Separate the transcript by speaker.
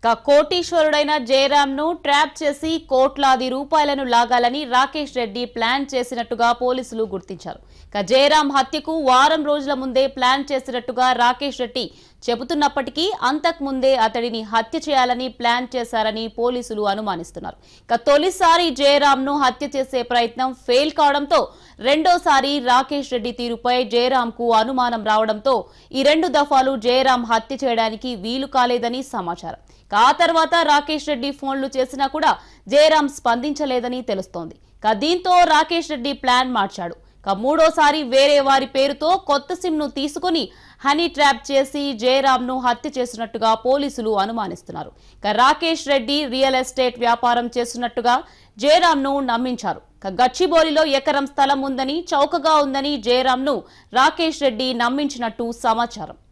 Speaker 1: ఇక కోటీశ్వరుడైన జయరాం ను ట్రాప్ చేసి కోట్లాది రూపాయలను లాగాలని రాకేష్ రెడ్డి ప్లాన్ చేసినట్టుగా పోలీసులు గుర్తించారు ఇక జయరాం హత్యకు వారం రోజుల ముందే ప్లాన్ చేసినట్టుగా రాకేష్ రెడ్డి చెబుతున్నప్పటికీ అంతకు ముందే అతడిని హత్య చేయాలని ప్లాన్ చేశారని పోలీసులు అనుమానిస్తున్నారు ఇక తొలిసారి జయరాం ను హత్య చేసే ప్రయత్నం ఫెయిల్ కావడంతో రెండోసారి రాకేష్ రెడ్డి తీరుపై జయరాం కు అనుమానం రావడంతో ఈ రెండు దఫాలు జయరాం హత్య చేయడానికి వీలు కాలేదని సమాచారం ఇక ఆ తర్వాత రాకేష్ రెడ్డి ఫోన్లు చేసినా కూడా జయరాం స్పందించలేదని తెలుస్తోంది ఇక దీంతో రాకేష్ రెడ్డి ప్లాన్ మార్చాడు ఇక మూడోసారి వేరే వారి పేరుతో కొత్త సిమ్ ను తీసుకుని హనీ ట్రాప్ చేసి జయరాం ను హత్య చేసినట్టుగా పోలీసులు అనుమానిస్తున్నారు ఇక రాకేష్ రెడ్డి రియల్ ఎస్టేట్ వ్యాపారం చేస్తున్నట్టుగా జయరాం ను నమ్మించారు ఇక గచ్చిబౌలిలో ఎకరం స్థలం ఉందని చౌకగా ఉందని జయరాం ను రాకేష్ రెడ్డి నమ్మించినట్టు సమాచారం